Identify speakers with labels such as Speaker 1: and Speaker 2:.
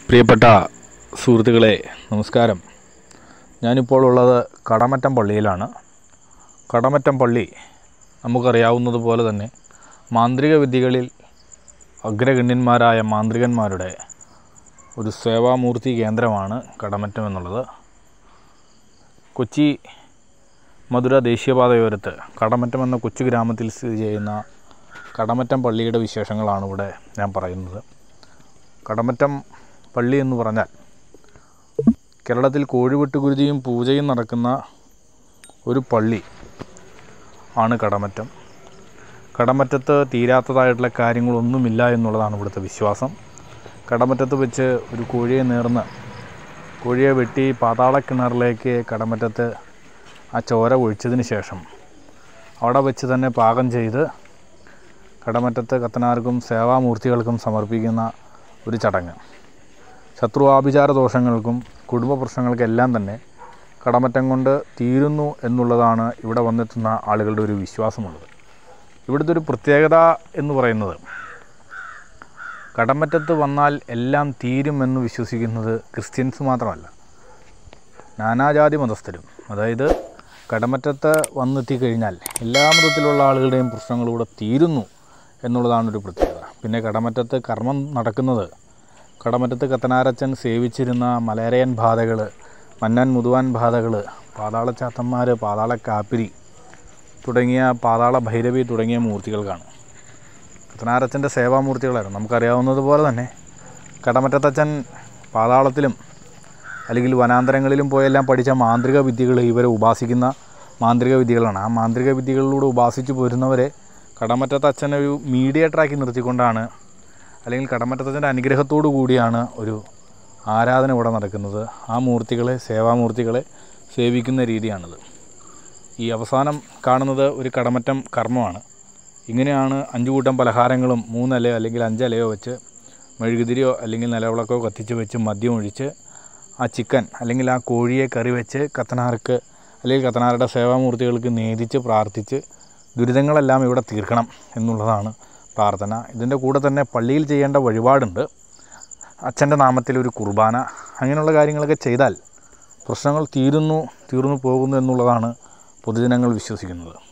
Speaker 1: പ്രിയപ്പെട്ട സുഹൃത്തുക്കളെ നമസ്കാരം ഞാനിപ്പോൾ ഉള്ളത് കടമറ്റം പള്ളിയിലാണ് കടമറ്റം പള്ളി നമുക്കറിയാവുന്നതുപോലെ തന്നെ മാന്ത്രിക വിദ്യകളിൽ അഗ്രഗണ്യന്മാരായ മാന്ത്രികന്മാരുടെ ഒരു സേവാമൂർത്തി കേന്ദ്രമാണ് കടമറ്റം എന്നുള്ളത് കൊച്ചി മധുര ദേശീയപാതയോരത്ത് കടമറ്റം എന്ന കൊച്ചു ഗ്രാമത്തിൽ സ്ഥിതി ചെയ്യുന്ന കടമറ്റം പള്ളിയുടെ വിശേഷങ്ങളാണ് ഇവിടെ ഞാൻ പറയുന്നത് കടമറ്റം പള്ളി എന്ന് പറഞ്ഞാൽ കേരളത്തിൽ കോഴിവെട്ടുകുരുതിയും പൂജയും നടക്കുന്ന ഒരു പള്ളി ആണ് കടമറ്റം കടമറ്റത്ത് തീരാത്തതായിട്ടുള്ള കാര്യങ്ങളൊന്നുമില്ല എന്നുള്ളതാണ് ഇവിടുത്തെ വിശ്വാസം കടമറ്റത്ത് വെച്ച് ഒരു കോഴിയെ നേർന്ന് കോഴിയെ വെട്ടി പാതാള കിണറിലേക്ക് കടമറ്റത്ത് ആ ചോര ഒഴിച്ചതിന് ശേഷം അവിടെ വെച്ച് തന്നെ പാകം ചെയ്ത് കടമറ്റത്ത് കത്തനാർക്കും സേവാമൂർത്തികൾക്കും സമർപ്പിക്കുന്ന ഒരു ചടങ്ങ് ശത്രുവാഭിചാര ദോഷങ്ങൾക്കും കുടുംബ പ്രശ്നങ്ങൾക്കെല്ലാം തന്നെ കടമറ്റം കൊണ്ട് തീരുന്നു എന്നുള്ളതാണ് ഇവിടെ വന്നെത്തുന്ന ആളുകളുടെ ഒരു വിശ്വാസമുള്ളത് ഇവിടുത്തെ ഒരു പ്രത്യേകത എന്ന് പറയുന്നത് കടമറ്റത്ത് വന്നാൽ എല്ലാം തീരുമെന്ന് വിശ്വസിക്കുന്നത് ക്രിസ്ത്യൻസ് മാത്രമല്ല നാനാജാതി മതസ്ഥരും അതായത് കടമറ്റത്ത് വന്നെത്തിക്കഴിഞ്ഞാൽ എല്ലാ മതത്തിലുള്ള ആളുകളുടെയും പ്രശ്നങ്ങൾ ഇവിടെ തീരുന്നു എന്നുള്ളതാണ് ഒരു പ്രത്യേകത പിന്നെ കടമറ്റത്ത് കർമ്മം നടക്കുന്നത് കടമറ്റത്ത് കത്തനാരച്ചൻ സേവിച്ചിരുന്ന മലേറിയൻ ബാധകൾ മന്നാൻ മുതുവാൻ ബാധകൾ പാതാളച്ചാത്തന്മാർ പാതാള കാപ്പിരി തുടങ്ങിയ പാതാള ഭൈരവി തുടങ്ങിയ മൂർത്തികൾക്കാണ് കത്തനാരച്ചൻ്റെ സേവാമൂർത്തികളായിരുന്നു നമുക്കറിയാവുന്നതുപോലെ തന്നെ കടമറ്റത്തച്ഛൻ പാതാളത്തിലും അല്ലെങ്കിൽ വനാന്തരങ്ങളിലും പോയെല്ലാം പഠിച്ച മാന്ത്രിക വിദ്യകൾ ഇവരെ ഉപാസിക്കുന്ന മാന്ത്രിക വിദ്യകളാണ് ആ മാന്ത്രിക വിദ്യകളിലൂടെ ഉപാസിച്ചു പോരുന്നവരെ കടമറ്റത്തച്ഛനെ ഒരു മീഡിയേറ്ററാക്കി നിർത്തിക്കൊണ്ടാണ് അല്ലെങ്കിൽ കടമറ്റത്തച്ഛൻ്റെ അനുഗ്രഹത്തോടു കൂടിയാണ് ഒരു ആരാധന ഇവിടെ നടക്കുന്നത് ആ മൂർത്തികളെ സേവാമൂർത്തികളെ സേവിക്കുന്ന രീതിയാണിത് ഈ അവസാനം കാണുന്നത് ഒരു കടമറ്റം കർമ്മമാണ് ഇങ്ങനെയാണ് അഞ്ചു കൂട്ടം പലഹാരങ്ങളും മൂന്നലയോ അല്ലെങ്കിൽ അഞ്ചലയോ വെച്ച് മെഴുകുതിരിയോ അല്ലെങ്കിൽ നിലവിളക്കോ കത്തിച്ച് വെച്ച് മദ്യം ഒഴിച്ച് ആ ചിക്കൻ അല്ലെങ്കിൽ ആ കോഴിയെ കറി വെച്ച് കത്തനാർക്ക് അല്ലെങ്കിൽ കത്തനാരുടെ സേവാമൂർത്തികൾക്ക് നേദിച്ച് പ്രാർത്ഥിച്ച് ദുരിതങ്ങളെല്ലാം ഇവിടെ തീർക്കണം എന്നുള്ളതാണ് പ്രാർത്ഥന ഇതിൻ്റെ കൂടെ തന്നെ പള്ളിയിൽ ചെയ്യേണ്ട വഴിപാടുണ്ട് അച്ഛൻ്റെ നാമത്തിൽ ഒരു കുർബാന അങ്ങനെയുള്ള കാര്യങ്ങളൊക്കെ ചെയ്താൽ പ്രശ്നങ്ങൾ തീരുന്നു തീർന്നു പോകുന്നു എന്നുള്ളതാണ് പൊതുജനങ്ങൾ വിശ്വസിക്കുന്നത്